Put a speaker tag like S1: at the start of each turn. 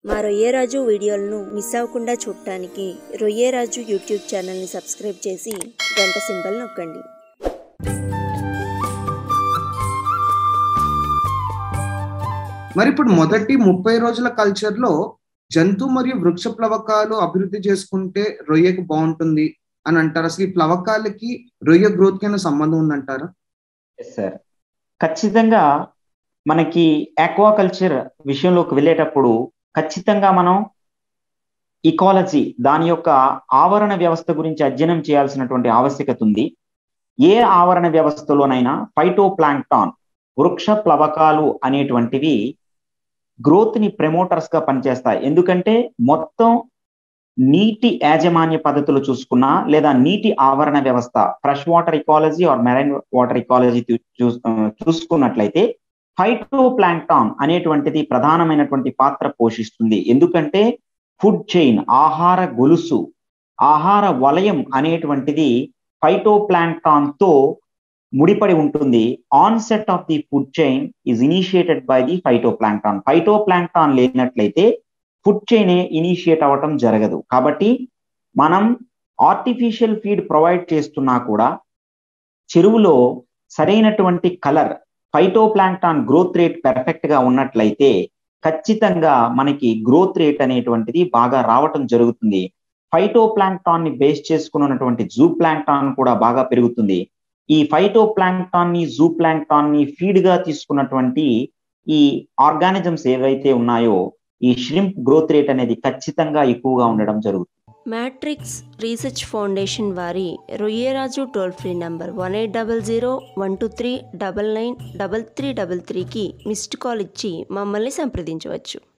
S1: మా రొయ్యరాజు వీడియోలను మిస్ అవ్వకుండా చూడటానికి రొయ్యరాజు యూట్యూబ్ ఛానల్ని సబ్స్క్రైబ్ చేసి గంట సింబల్ నొక్కండి
S2: మరి ఇప్పుడు మొదటి ముప్పై రోజుల కల్చర్ లో జంతు మరియు వృక్ష ప్లవకాలు అభివృద్ధి చేసుకుంటే రొయ్యకు బాగుంటుంది అని అంటారు అసలు ఈ ప్లవకాలకి రొయ్య గ్రోత్ కి ఏమైనా సంబంధం ఉందంటారా
S3: ఎస్ సార్ ఖచ్చితంగా మనకి ఆక్వాకల్చర్ విషయంలోకి వెళ్ళేటప్పుడు ఖచ్చితంగా మనం ఇకాలజీ దాని యొక్క ఆవరణ వ్యవస్థ గురించి అధ్యయనం చేయాల్సినటువంటి ఆవశ్యకత ఉంది ఏ ఆవరణ వ్యవస్థలోనైనా ఫైటో ప్లాంక్టాన్ వృక్ష ప్లవకాలు అనేటువంటివి గ్రోత్ ని ప్రమోటర్స్ గా పనిచేస్తాయి ఎందుకంటే మొత్తం నీటి యాజమాన్య పద్ధతులు చూసుకున్నా లేదా నీటి ఆవరణ వ్యవస్థ fresh water ecology or marine water ecology చూసుకున్నట్లయితే ఫైటో ప్లాంక్టాన్ అనేటువంటిది ప్రధానమైనటువంటి పాత్ర పోషిస్తుంది ఎందుకంటే ఫుడ్ చైన్ ఆహార గొలుసు ఆహార వలయం అనేటువంటిది ఫైటో ప్లాంక్టాన్ తో ముడిపడి ఉంటుంది onset of the food chain is initiated by the phytoplankton phytoplankton లేనట్లయితే ఫుడ్ చైన్ ఇనిషియేట్ అవ్వటం జరగదు కాబట్టి మనం ఆర్టిఫిషియల్ ఫీడ్ ప్రొవైడ్ చేస్తున్నా కూడా చెరువులో సరైనటువంటి colour phytoplankton growth rate perfect గా ఉన్నట్లయితే ఖచ్చితంగా మనకి గ్రోత్ రేట్ అనేటువంటిది బాగా రావటం జరుగుతుంది ఫైటో ప్లాంక్టాన్ ని బేస్ చేసుకున్నటువంటి జూ ప్లాంక్టాన్ కూడా బాగా పెరుగుతుంది ఈ ఫైటో ప్లాంక్టాన్ ని జూ ప్లాంక్టాన్ ని ఫీడ్ గా తీసుకున్నటువంటి ఈ ఆర్గానిజమ్స్ ఏవైతే ఉన్నాయో ఈ ష్రింప్ గ్రోత్ రేట్ అనేది ఖచ్చితంగా ఎక్కువగా ఉండడం జరుగుతుంది
S1: మ్యాట్రిక్స్ రీసెర్చ్ ఫౌండేషన్ వారి Royyaraju toll free number one eight double zero one two three double nine double three double త్రీకి మిస్డ్ కాల్ ఇచ్చి మమ్మల్ని సంప్రదించవచ్చు